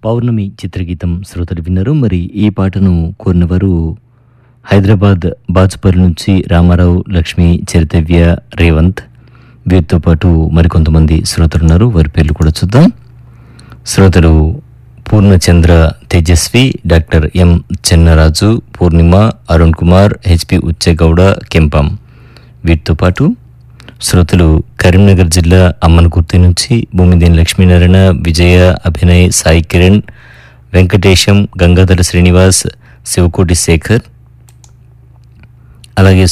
పౌర్ణమి చిత్రగీతం శ్రోతలు విన్నారు మరి ఈ పాటను కోరినవారు హైదరాబాద్ బాచుపల్లి నుంచి రామారావు లక్ష్మి చరితవ్య రేవంత్ వీరితో పాటు మరికొంతమంది శ్రోతలు ఉన్నారు వారి పేర్లు కూడా చూద్దాం శ్రోతలు Purnachandra Tejaswi doctor M Chennaraju Purnima Arun Kumar HP Ucchegowda Kempam వీటితో పాటు శ్రోతలు కరీంనగర్ జిల్లా అమ్మన్కుర్తి నుంచి భూమిదేని లక్ష్మీనారాయణ విజయ అభినయ్ సాయి కిరణ్ వెంకటేశం గంగాధర శ్రీనివాస్ శివకోటి శేఖర్ అలాగే